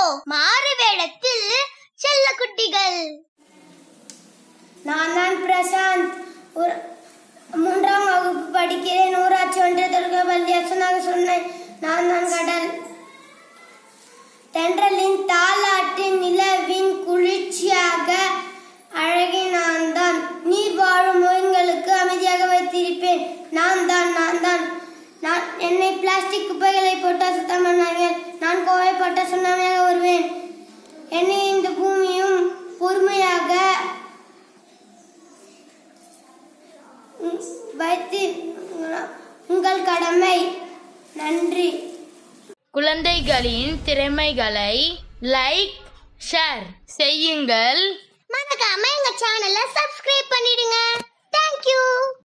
இதோ மாறு வேடத்தில் செல்ல குட்டிகள் நான் தான் பிரசாந்த் ஒரு மூன்றாம் வகுப்பு படிக்கிறேன் ஊராட்சி ஒன்றிய தொடக்க பள்ளி சொன்னாங்க சொன்னேன் நான் தான் கடல் தென்றலின் தாலாட்டு நிலவின் குளிர்ச்சியாக அழகே நான் தான் நீர் வாழும் நோய்களுக்கு அமைதியாக வைத்திருப்பேன் நான் தான் நான் தான் நான் என்னை பிளாஸ்டிக் குப்பைகளை போட்டு சுத்தம் பண்ணார்கள் நான் கோவை போட்ட சுண்ணாமையாக வருவேன் என்னை இந்த பூமியும் பொறுமையாக உம், வைத்து உங்கள் கடமை நன்றி குழந்தைகளின் திறமைகளை லைக் ஷேர் செய்யுங்கள் மறக்காம எங்க சேனலை சப்ஸ்கிரைப் பண்ணிடுங்க தேங்க்யூ